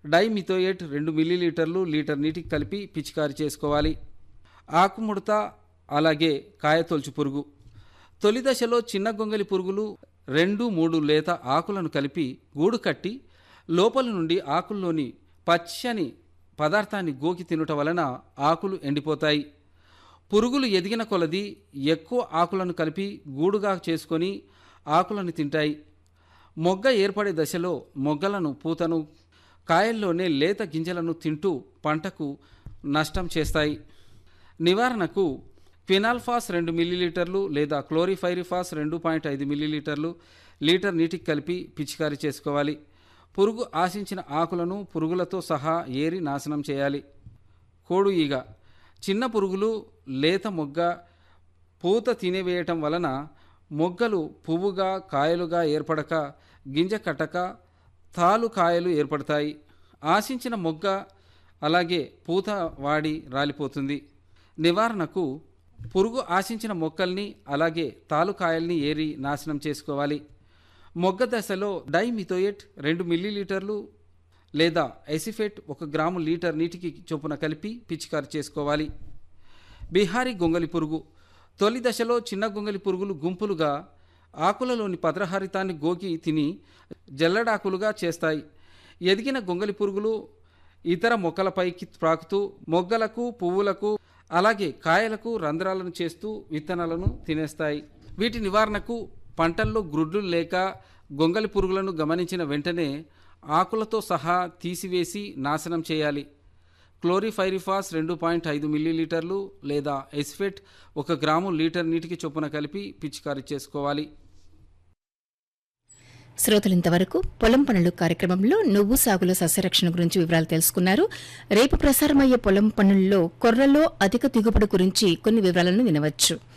dimethoate రెండు మిల్లీలీటర్లు litre నీటికి కలిపి పిచికారి చేసుకోవాలి ఆకుముడత అలాగే కాయతొలుచు పురుగు తొలి దశలో చిన్న గొంగలి పురుగులు రెండు మూడు లేత ఆకులను కలిపి గూడు కట్టి లోపల నుండి ఆకుల్లోని పచ్చని పదార్థాన్ని గోకి తినుట వలన ఆకులు ఎండిపోతాయి పురుగులు ఎదిగిన కొలది ఎక్కువ ఆకులను కలిపి గూడుగా చేసుకొని ఆకులను తింటాయి మొగ్గ ఏర్పడే దశలో మొగ్గలను పూతను కాయల్లోనే లేత గింజలను తింటూ పంటకు నష్టం చేస్తాయి నివారణకు ఫినాల్ఫాస్ రెండు మిల్లీలీటర్లు లేదా క్లోరిఫైరిఫాస్ రెండు పాయింట్ ఐదు మిల్లీలీటర్లు లీటర్ నీటికి కలిపి పిచికారీ చేసుకోవాలి పురుగు ఆశించిన ఆకులను పురుగులతో సహా ఏరి నాశనం చేయాలి కోడు ఈగ చిన్న పురుగులు లేత మొగ్గ పూత తినేవేయటం వలన మొగ్గలు పువ్వుగా కాయలుగా ఏర్పడక గింజ కట్టక తాలు కాయలు ఏర్పడతాయి ఆశించిన మొగ్గ అలాగే పూత వాడి రాలిపోతుంది నివారణకు పురుగు ఆశించిన మొక్కల్ని అలాగే తాలుకాయల్ని ఏరి నాశనం చేసుకోవాలి మొగ్గ దశలో డైమిథోయేట్ రెండు మిల్లీలీటర్లు లేదా ఎసిఫేట్ ఒక గ్రాము లీటర్ నీటికి చొప్పున కలిపి పిచికారి చేసుకోవాలి బీహారీ గొంగలి పురుగు తొలి దశలో చిన్న గొంగలి పురుగులు గుంపులుగా ఆకులలోని పత్రహరితాన్ని గోకి తిని జల్లడాకులుగా చేస్తాయి ఎదిగిన గొంగలి పురుగులు ఇతర మొక్కలపైకి ప్రాకుతూ మొగ్గలకు పువ్వులకు అలాగే కాయలకు రంధ్రాలను చేస్తూ విత్తనాలను తినేస్తాయి వీటి నివారణకు పంటల్లో గ్రుడ్లు లేక గొంగలి పురుగులను గమనించిన వెంటనే ఆకులతో సహా తీసివేసి నాశనం చేయాలి క్లోరిఫైరిఫాస్ రెండు పాయింట్ ఐదు మిల్లీలీటర్లు లేదా ఎస్ఫెట్ ఒక గ్రాము లీటర్ నీటికి చొప్పున కలిపి పిచికారీ చేసుకోవాలి శ్రోతలు ఇంతవరకు పొలం పనులు కార్యక్రమంలో నువ్వు సాగులో సస్యరక్షణ గురించి వివరాలు తెలుసుకున్నారు రేపు ప్రసారమయ్యే పొలం పనుల్లో కొర్రలో అధిక దిగుబడి గురించి కొన్ని వివరాలను వినవచ్చు